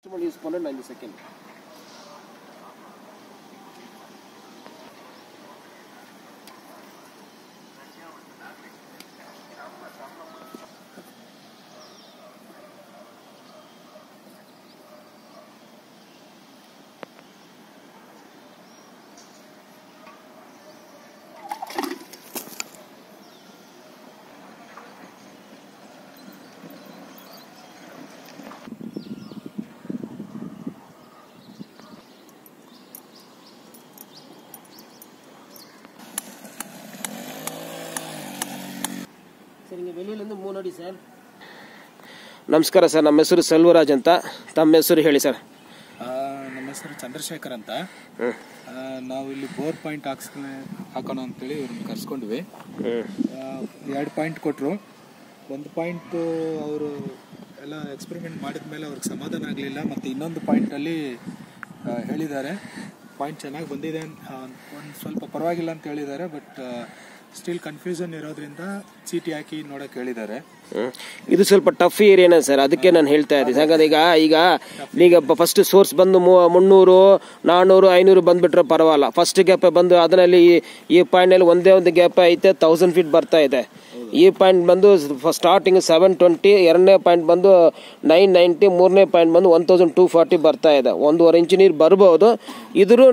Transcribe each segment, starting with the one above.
Someone is 190 second. Sir ಹಿಂಗೆ வெளியிலேருந்து ಮೂರು ಅಡಿ ಸರ್ ನಮಸ್ಕಾರ ಸರ್ ನಮ್ಮ ಹೆಸರು ಸೆಲ್ವರಾಜ್ ಅಂತ ತಮ್ಮ ಹೆಸರು ಹೇಳಿ ಸರ್ ಆ, ನಮ್ಮ ಹೆಸರು ಚಂದ್ರಶೇಖರ್ ಅಂತ ಆ, ನಾವು ಇಲ್ಲಿ ಬೋರ್ ಪಾಯಿಂಟ್ ಹಾಕ್ಸ್ಕ ಹಾಕೋಣ ಅಂತೇಳಿ ಇವ್ರನ್ನ ಕರ್ಸ್ಕೊಂಡ್ವಿ ಎರಡು ಪಾಯಿಂಟ್ ಕೊಟ್ಟರು ಒಂದು ಪಾಯಿಂಟ್ ಅವರು ಎಲ್ಲ ಎಕ್ಸ್ಪೆರಿಮೆಂಟ್ ಮಾಡಿದ ಮೇಲೆ ಅವ್ರಿಗೆ ಸಮಾಧಾನ ಆಗಲಿಲ್ಲ ಮತ್ತು ಇನ್ನೊಂದು ಪಾಯಿಂಟಲ್ಲಿ ಹೇಳಿದ್ದಾರೆ ಪಾಯಿಂಟ್ ಚೆನ್ನಾಗಿ ಬಂದಿದೆ ಒಂದು ಸ್ವಲ್ಪ ಪರವಾಗಿಲ್ಲ ಅಂತ ಹೇಳಿದ್ದಾರೆ ಬಟ್ ಸ್ಟಿಲ್ ಕನ್ಫ್ಯೂಷನ್ ಇರೋದ್ರಿಂದ ಚೀಟಿ ಹಾಕಿ ನೋಡೋಕೆ ಹೇಳಿದ್ದಾರೆ ಇದು ಸ್ವಲ್ಪ ಟಫ್ ಏರಿಯಾನೇ ಸರ್ ಅದಕ್ಕೆ ನಾನು ಹೇಳ್ತಾ ಇದ್ದೀನಿ ಯಾಕಂದ್ರೆ ಈಗ ಈಗ ಈಗ ಫಸ್ಟ್ ಸೋರ್ಸ್ ಬಂದು ಮು- ಮುನ್ನೂರು ನಾನ್ನೂರು ಐನೂರು ಬಂದ್ಬಿಟ್ರೆ ಪರವಾಗಿಲ್ಲ ಫಸ್ಟ್ ಗ್ಯಾಪ್ ಬಂದು ಅದರಲ್ಲಿ ಈ- ಈ ಪಾಯಿಂಟ್ನಲ್ಲಿ ಒಂದೇ ಒಂದು ಗ್ಯಾಪ್ ಐತೆ ತೌಸಂಡ್ ಫೀಟ್ ಬರ್ತಾ ಇದೆ ಈ ಪಾಯಿಂಟ್ ಬಂದು ಸ್ಟಾರ್ಟಿಂಗ್ ಸೆವೆನ್ ಟ್ವೆಂಟಿ ಎರಡನೇ ಪಾಯಿಂಟ್ ಬಂದು ನೈನ್ ನೈಂಟಿ ಮೂರನೇ ಪಾಯಿಂಟ್ ಬಂದು ಒನ್ ತೌಸಂಡ್ ಟೂ ಫಾರ್ಟಿ ಬರ್ತಾ ಇದೆ ಒಂದೂವರೆ ಇಂಚು ನೀರು ಬರ್ಬೋದು ಇದ್ರೂ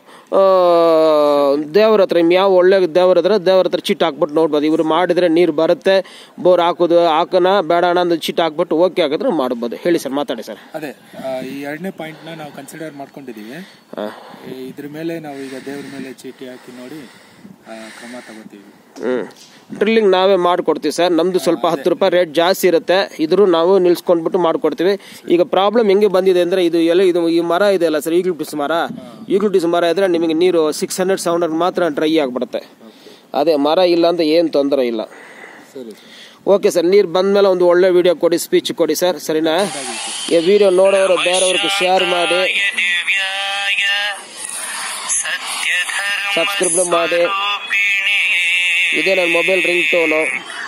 ದೇವ್ರ ಹತ್ರ ಯಾವ ಒಳ್ಳೆ ದೇವ್ರ ಹತ್ರ ದೇವ್ರ ಹತ್ರ ಚಿಟ್ ಹಾಕ್ಬಿಟ್ಟು ನೋಡ್ಬೋದು ಇವ್ರು ಮಾಡಿದ್ರೆ ನೀರು ಬರುತ್ತೆ ಬೋರ್ ಹಾಕೋದು ಹಾಕೋಣ ಬೇಡ ಅಣ್ಣ ಒಂದು ಚಿಟ್ ಹಾಕ್ಬಿಟ್ಟು ಓಕೆ ಆಗಿದ್ರೆ ಮಾಡ್ಬೋದು ಹೇಳಿ ಸರ್ ಮಾತಾಡಿ ಸರ್ ಅದೇ ಆ, ಈ ಎರಡನೇ ಪಾಯಿಂಟ್ನ ನಾವು ಕನ್ಸಿಡರ್ ಮಾಡ್ಕೊಂಡಿದ್ದೀವಿ ಹಾಂ ಈ- ಇದ್ರ ಮೇಲೆ ನಾವು ಈಗ ದೇವ್ರ ಮೇಲೆ ಚೀಟಿ ಹಾಕಿ ನೋಡಿ ಆ, ಕ್ರಮ ತಗೋತೀವಿ ಹ್ಞೂ ಡ್ರಿಲ್ಲಿಂಗ್ ನಾವೇ ಮಾಡಿಕೊಡ್ತೀವಿ ಸರ್ ನಮ್ಮದು ಸ್ವಲ್ಪ ಹತ್ತು ರೂಪಾಯಿ ರೇಟ್ ಜಾಸ್ತಿ ಇರುತ್ತೆ ಇದ್ರೂ ನಾವು ನಿಲ್ಸ್ಕೊಂಡ್ಬಿಟ್ಟು ಮಾಡಿಕೊಡ್ತೀವಿ ಈಗ ಪ್ರಾಬ್ಲಮ್ ಹೆಂಗೆ ಬಂದಿದೆ ಅಂದರೆ ಇದು ಎಲ್ಲ ಇದು ಈ ಮರ ಇದೆ ಅಲ್ಲ ಸರ್ ಈಗ್ಲೂಟಿಸ್ ಮರ ಈಗ್ಲೂಟಿಸ್ ಮರ ಇದ್ರೆ ನಿಮಗೆ ನೀರು ಸಿಕ್ಸ್ ಹಂಡ್ರೆಡ್ ಸೆವೆನ್ ಹಂಡ್ರೆಡ್ ಮಾತ್ರ ಡ್ರೈ ಆಗಿಬಿಡುತ್ತೆ ಅದೇ ಮರ ಇಲ್ಲ ಅಂತ ಏನು ತೊಂದರೆ ಇಲ್ಲ ಸರಿ ಓಕೆ ಸರ್ ನೀರು ಬಂದ್ಮೇಲೆ ಒಂದು ಒಳ್ಳೆ ವಿಡಿಯೋ ಕೊಡಿ ಸ್ಪೀಚ್ ಕೊಡಿ ಸರ್ ಸರಿನಾ ಈ ವಿಡಿಯೋ ನೋಡೋರು ಬೇರೆಯವ್ರಿಗೆ ಶೇರ್ ಮಾಡಿ ಸಬ್ಸ್ಕ್ರೈಬ್ ಮಾಡಿ ಇದೇ ನನ್ನ ಮೊಬೈಲ್ ರಿಂಗ್ ಟೋನು